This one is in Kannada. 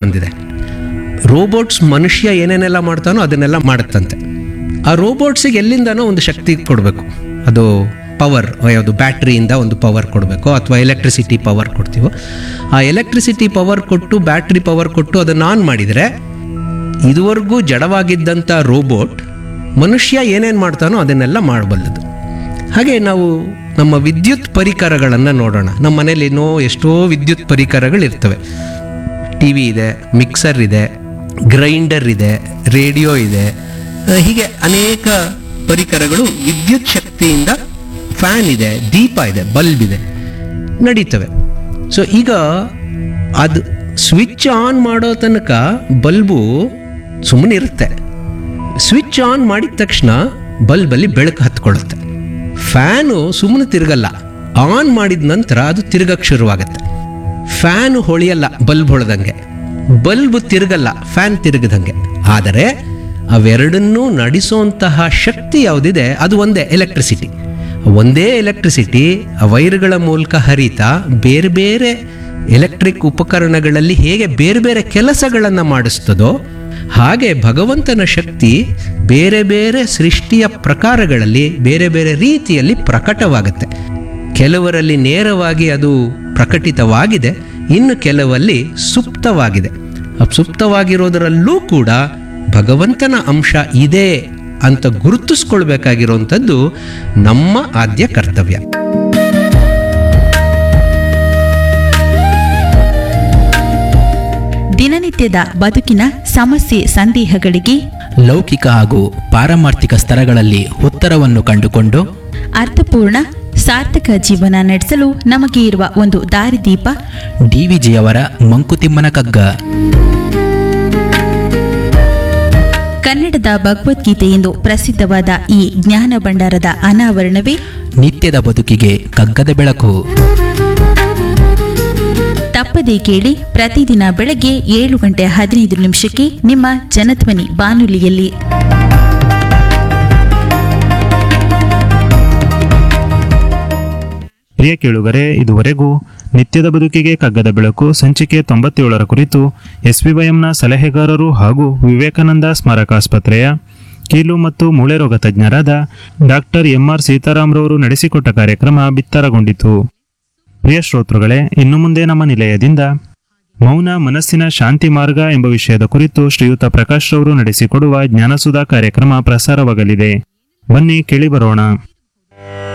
ಬಂದಿದೆ ರೋಬೋಟ್ಸ್ ಮನುಷ್ಯ ಏನೇನೆಲ್ಲ ಮಾಡ್ತಾನೋ ಅದನ್ನೆಲ್ಲ ಮಾಡುತ್ತಂತೆ ಆ ರೋಬೋಟ್ಸಿಗೆ ಎಲ್ಲಿಂದನೋ ಒಂದು ಶಕ್ತಿ ಕೊಡಬೇಕು ಅದು ಪವರ್ ಯಾವುದು ಬ್ಯಾಟ್ರಿಯಿಂದ ಒಂದು ಪವರ್ ಕೊಡಬೇಕು ಅಥವಾ ಎಲೆಕ್ಟ್ರಿಸಿಟಿ ಪವರ್ ಕೊಡ್ತೀವೋ ಆ ಎಲೆಕ್ಟ್ರಿಸಿಟಿ ಪವರ್ ಕೊಟ್ಟು ಬ್ಯಾಟ್ರಿ ಪವರ್ ಕೊಟ್ಟು ಅದನ್ನು ಆನ್ ಮಾಡಿದರೆ ಇದುವರೆಗೂ ಜಡವಾಗಿದ್ದಂಥ ರೋಬೋಟ್ ಮನುಷ್ಯ ಏನೇನು ಮಾಡ್ತಾನೋ ಅದನ್ನೆಲ್ಲ ಮಾಡಬಲ್ಲದು ಹಾಗೆ ನಾವು ನಮ್ಮ ವಿದ್ಯುತ್ ಪರಿಕರಗಳನ್ನು ನೋಡೋಣ ನಮ್ಮ ಮನೇಲಿ ಏನೋ ಎಷ್ಟೋ ವಿದ್ಯುತ್ ಪರಿಕರಗಳಿರ್ತವೆ ಟಿ ವಿ ಇದೆ ಮಿಕ್ಸರ್ ಇದೆ ಗ್ರೈಂಡರ್ ಇದೆ ರೇಡಿಯೋ ಇದೆ ಆ, ಹೀಗೆ ಅನೇಕ ಪರಿಕರಗಳು ವಿದ್ಯುತ್ ಶಕ್ತಿಯಿಂದ ಫ್ಯಾನ್ ಇದೆ ದೀಪ ಇದೆ ಬಲ್ಬ್ ಇದೆ ನಡೀತವೆ ಸೊ ಈಗ ಅದು ಸ್ವಿಚ್ ಆನ್ ಮಾಡೋ ತನಕ ಬಲ್ಬು ಸುಮ್ಮನೆ ಇರುತ್ತೆ ಸ್ವಿಚ್ ಆನ್ ಮಾಡಿದ ತಕ್ಷಣ ಬಲ್ಬಲ್ಲಿ ಬೆಳಕು ಹತ್ಕೊಳ್ಳುತ್ತೆ ಫ್ಯಾನು ಸುಮ್ಮನೆ ತಿರುಗಲ್ಲ ಆನ್ ಮಾಡಿದ ನಂತರ ಅದು ತಿರುಗಕ್ಕೆ ಶುರುವಾಗುತ್ತೆ ಫ್ಯಾನ್ ಹೊಳೆಯಲ್ಲ ಬಲ್ಬ್ ಹೊಳೆದಂಗೆ ಬಲ್ಬ್ ತಿರುಗಲ್ಲ ಫ್ಯಾನ್ ತಿರುಗದಂಗೆ ಆದರೆ ಅವೆರಡನ್ನೂ ನಡೆಸುವಂತಹ ಶಕ್ತಿ ಯಾವುದಿದೆ ಅದು ಒಂದೇ ಎಲೆಕ್ಟ್ರಿಸಿಟಿ ಒಂದೇ ಎಲೆಕ್ಟ್ರಿಸಿಟಿ ಆ ವೈರ್ಗಳ ಮೂಲಕ ಹರಿತಾ ಬೇರೆ ಬೇರೆ ಎಲೆಕ್ಟ್ರಿಕ್ ಉಪಕರಣಗಳಲ್ಲಿ ಹೇಗೆ ಬೇರೆ ಬೇರೆ ಕೆಲಸಗಳನ್ನು ಮಾಡಿಸ್ತದೋ ಹಾಗೆ ಭಗವಂತನ ಶಕ್ತಿ ಬೇರೆ ಬೇರೆ ಸೃಷ್ಟಿಯ ಪ್ರಕಾರಗಳಲ್ಲಿ ಬೇರೆ ಬೇರೆ ರೀತಿಯಲ್ಲಿ ಪ್ರಕಟವಾಗುತ್ತೆ ಕೆಲವರಲ್ಲಿ ನೇರವಾಗಿ ಅದು ಪ್ರಕಟಿತವಾಗಿದೆ ಇನ್ನು ಕೆಲವಲ್ಲಿ ಸುಪ್ತವಾಗಿದೆ ಆ ಸುಪ್ತವಾಗಿರೋದರಲ್ಲೂ ಕೂಡ ಭಗವಂತನ ಅಂಶ ಇದೆ ಅಂತ ಗುರುತಿಸ್ಕೊಳ್ಬೇಕಾಗಿರುವಂಥದ್ದು ನಮ್ಮ ಆದ್ಯ ಕರ್ತವ್ಯ ದಿನನಿತ್ಯದ ಬದುಕಿನ ಸಮಸ್ಯೆ ಸಂದೇಹಗಳಿಗೆ ಲೌಕಿಕ ಹಾಗೂ ಪಾರಮಾರ್ಥಿಕ ಸ್ತರಗಳಲ್ಲಿ ಉತ್ತರವನ್ನು ಕಂಡುಕೊಂಡು ಅರ್ಥಪೂರ್ಣ ಸಾರ್ಥಕ ಜೀವನ ನಡೆಸಲು ನಮಗೆ ಇರುವ ಒಂದು ದಾರಿದೀಪ ಡಿವಿಜಿಯವರ ಮಂಕುತಿಮ್ಮನ ಕಗ್ಗ ಕನ್ನಡದ ಭಗವದ್ಗೀತೆ ಎಂದು ಪ್ರಸಿದ್ಧವಾದ ಈ ಜ್ಞಾನ ಭಂಡಾರದ ಅನಾವರಣವೇ ನಿತ್ಯದ ಬದುಕಿಗೆ ಕಗ್ಗದ ಬೆಳಕು ತಪ್ಪದೇ ಕೇಳಿ ಪ್ರತಿದಿನ ಬೆಳಗ್ಗೆ ಏಳು ಗಂಟೆ ಹದಿನೈದು ನಿಮಿಷಕ್ಕೆ ನಿಮ್ಮ ಜನಧ್ವನಿ ಬಾನುಲಿಯಲ್ಲಿ ಪ್ರಿಯ ಕೇಳುಗರೆ ಇದುವರೆಗೂ ನಿತ್ಯದ ಬದುಕಿಗೆ ಕಗ್ಗದ ಬೆಳಕು ಸಂಚಿಕೆ ತೊಂಬತ್ತೇಳರ ಕುರಿತು ಎಸ್ವಿವೈಎಂನ ಸಲಹೆಗಾರರು ಹಾಗೂ ವಿವೇಕಾನಂದ ಸ್ಮಾರಕಾಸ್ಪತ್ರೆಯ ಕೀಲು ಮತ್ತು ಮೂಳೆ ರೋಗ ತಜ್ಞರಾದ ಡಾಕ್ಟರ್ ಎಂಆರ್ ಸೀತಾರಾಮ್ರವರು ನಡೆಸಿಕೊಟ್ಟ ಕಾರ್ಯಕ್ರಮ ಬಿತ್ತರಗೊಂಡಿತು ಪ್ರಿಯ ಶ್ರೋತೃಗಳೇ ಇನ್ನು ಮುಂದೆ ನಮ್ಮ ನಿಲಯದಿಂದ ಮೌನ ಮನಸ್ಸಿನ ಶಾಂತಿ ಮಾರ್ಗ ಎಂಬ ವಿಷಯದ ಕುರಿತು ಶ್ರೀಯುತ ಪ್ರಕಾಶ್ ರವರು ನಡೆಸಿಕೊಡುವ ಜ್ಞಾನಸುಧಾ ಕಾರ್ಯಕ್ರಮ ಪ್ರಸಾರವಾಗಲಿದೆ ಬನ್ನಿ ಕೇಳಿ ಬರೋಣ